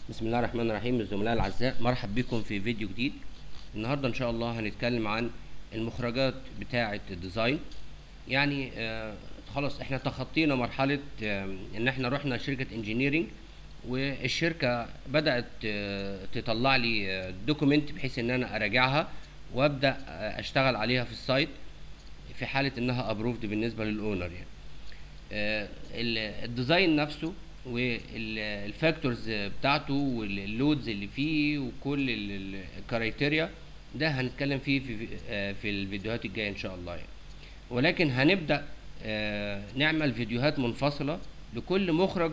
بسم الله الرحمن الرحيم الزملاء الاعزاء مرحب بكم في فيديو جديد النهارده ان شاء الله هنتكلم عن المخرجات بتاعه الديزاين يعني آه خلاص احنا تخطينا مرحله آه ان احنا رحنا شركه انجينيرنج والشركه بدات آه تطلع لي دوكيمنت بحيث ان انا اراجعها وابدا آه اشتغل عليها في السايت في حاله انها ابروفد بالنسبه للاونر يعني آه الديزاين نفسه والفاكتورز بتاعته واللودز اللي فيه وكل الكرايتيريا ده هنتكلم فيه في في الفيديوهات الجايه ان شاء الله يعني ولكن هنبدا نعمل فيديوهات منفصله لكل مخرج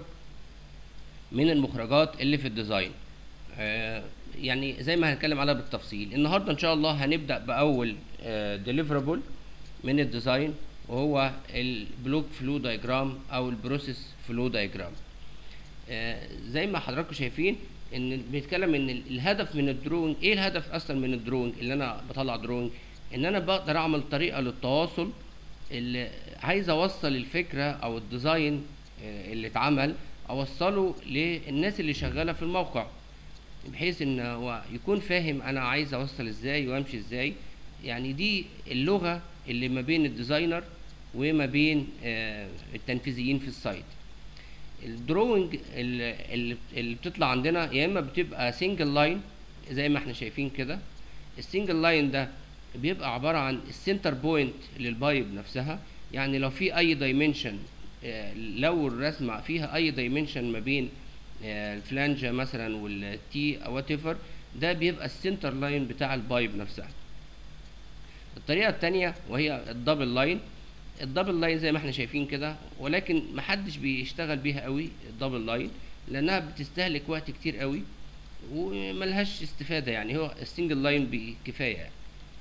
من المخرجات اللي في الديزاين يعني زي ما هنتكلم عليها بالتفصيل النهارده ان شاء الله هنبدا باول ديليفرابل من الديزاين وهو البلوك فلو دايجرام او البروسيس فلو دايجرام آه زي ما حضراتكم شايفين ان بنتكلم ان الهدف من الدروينج ايه الهدف اصلا من الدروينج اللي انا بطلع دروينج ان انا بقدر اعمل طريقه للتواصل اللي عايز اوصل الفكره او الديزاين آه اللي اتعمل اوصله للناس اللي شغاله في الموقع بحيث ان هو يكون فاهم انا عايز اوصل ازاي وامشي ازاي يعني دي اللغه اللي ما بين الديزاينر وما بين آه التنفيذيين في السايت الدروينج اللي, اللي بتطلع عندنا يا اما بتبقى سنجل لاين زي ما احنا شايفين كده السنجل لاين ده بيبقى عباره عن السنتر بوينت للبايب نفسها يعني لو في اي دايمنشن لو الرسمه فيها اي دايمنشن ما بين الفلانجه مثلا والتي او وات ده بيبقى السنتر لاين بتاع البايب نفسها الطريقه الثانيه وهي الدبل لاين الدبل لاين زي ما احنا شايفين كده ولكن محدش بيشتغل بيها قوي الدبل لاين لانها بتستهلك وقت كتير قوي وملهاش استفاده يعني هو السنجل لاين كفايه يعني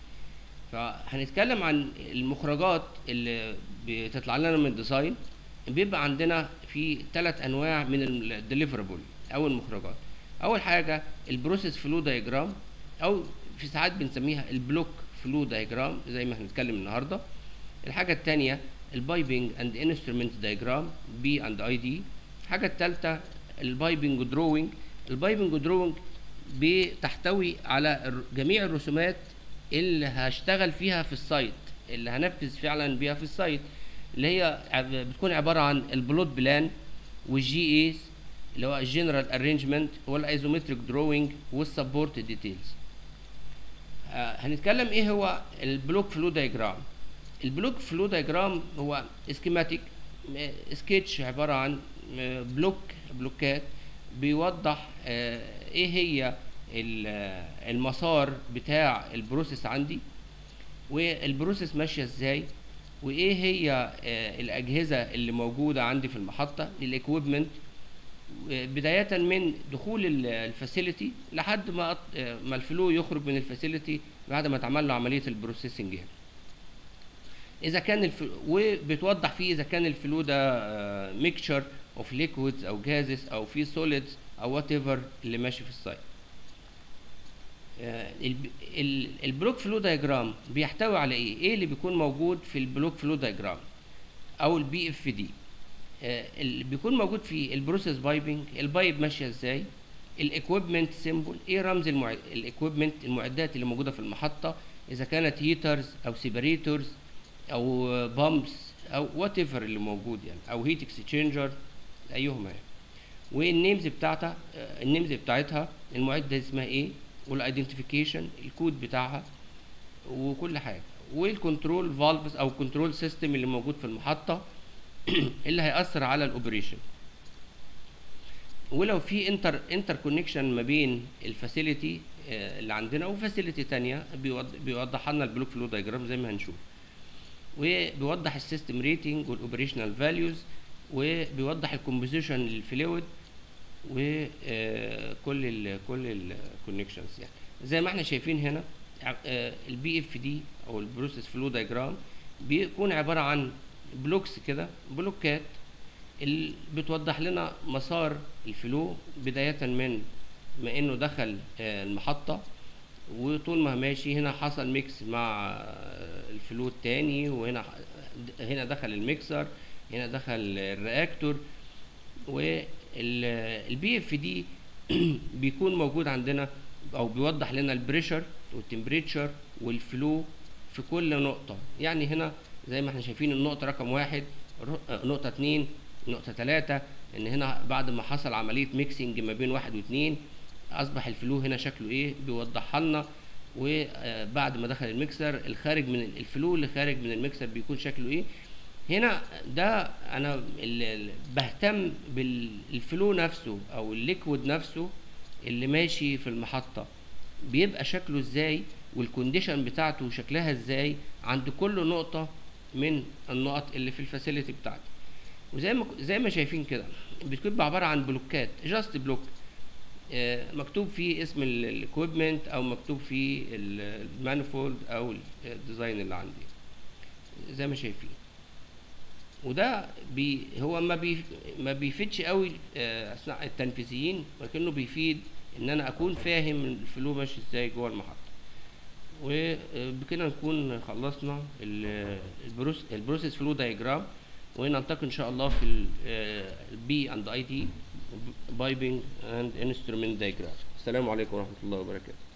فهنتكلم عن المخرجات اللي بتطلع لنا من الديزاين بيبقى عندنا في ثلاث انواع من الديليفرابل او المخرجات اول حاجه البروسيس فلو دايجرام او في ساعات بنسميها البلوك فلو دايجرام زي ما هنتكلم النهارده الحاجة التانية البايبنج اند انسترومنت دايجرام بي اند اي دي الحاجة التالتة البايبنج دروينج البايبنج دروينج بتحتوي على جميع الرسومات اللي هشتغل فيها في السايت اللي هنفذ فعلا بيها في السايت اللي هي بتكون عبارة عن البلوت بلان والجي ايز اللي هو الجنرال ارينجمنت والايزومتريك دروينج والسبورت ديتيلز هنتكلم ايه هو البلوك فلو دايجرام البلوك فلو دايجرام هو اسكيماتيك سكتش عباره عن بلوك بلوكات بيوضح ايه هي المسار بتاع البروسيس عندي والبروسيس ماشيه ازاي وايه هي الاجهزه اللي موجوده عندي في المحطه الاكويبمنت بدايه من دخول الفاسيلتي لحد ما ما الفلو يخرج من الفاسيلتي بعد ما اتعمل له عمليه البروسيسنج يعني اذا كان الف... وبتوضح فيه اذا كان الفلو ده ميكشر اوف ليكويدز او جازز او في سوليدز او وات ايفر اللي ماشي في السايت البلوك فلو دايجرام بيحتوي على ايه ايه اللي بيكون موجود في البلوك فلو دايجرام او البي اف دي اللي بيكون موجود في البروسيس بايبنج البايب ماشيه ازاي الاكويبمنت سيمبل ايه رمز المع... الاكويبمنت المعدات اللي موجوده في المحطه اذا كانت هيترز او سيبريتورز او بامبس او وات ايفر اللي موجود يعني او هيت اكسشينجر ايهما يعني والنيمز بتاعتها النيمز بتاعتها المعده اسمها ايه والايدنتيفيكيشن الكود بتاعها وكل حاجه والكنترول فالفز او كنترول سيستم اللي موجود في المحطه اللي هيأثر على الاوبريشن ولو في انتر انتر كونكشن ما بين الفاسيلتي اللي عندنا وفاسيلتي تانية بيوضح لنا البلوك فلو دايجرام زي ما هنشوف وبيوضح السيستم ريتنج والاوبريشنال فاليوز وبيوضح الكومبوزيشن للفلويد وكل ال كل الكونكشنز يعني زي ما احنا شايفين هنا البي اف دي او البروسيس فلو دايجرام بيكون عباره عن بلوكس كده بلوكات اللي بتوضح لنا مسار الفلو بدايه من ما انه دخل المحطه وطول ما ماشي هنا حصل ميكس مع الفلو التاني وهنا هنا دخل الميكسر هنا دخل الرياكتور والبي اف دي بيكون موجود عندنا او بيوضح لنا البريشر والتمبريتشر والفلو في كل نقطة يعني هنا زي ما احنا شايفين النقطة رقم واحد رو- آه، نقطة اتنين نقطة تلاتة ان هنا بعد ما حصل عملية ميكسنج ما بين واحد واتنين اصبح الفلو هنا شكله ايه بيوضحها لنا وبعد ما دخل الميكسر الخارج من الفلو اللي خارج من الميكسر بيكون شكله ايه هنا ده انا ال- ال- بهتم بالفلو نفسه او الليكويد نفسه اللي ماشي في المحطة بيبقى شكله ازاي والكونديشن بتاعته شكلها ازاي عند كل نقطة من النقط اللي في الفاسيلتي بتاعتي وزي ما زي ما شايفين كده بتبقى عبارة عن بلوكات جاست بلوك آه، مكتوب فيه اسم الاكويبمنت او مكتوب فيه المانيفولد او الديزاين اللي عندي زي ما شايفين وده بي هو ما بي ما بيفيدش قوي آه، اثناء التنفيذيين ولكنه بيفيد ان انا اكون فاهم الفلو ماشي ازاي جوه المحطه وبكده نكون خلصنا ال- البروس البروسيس فلو دايجرام ونلتقي ان شاء الله في البي اند اي تي بايبنج اند انسترومنت دايجرام السلام عليكم ورحمه الله وبركاته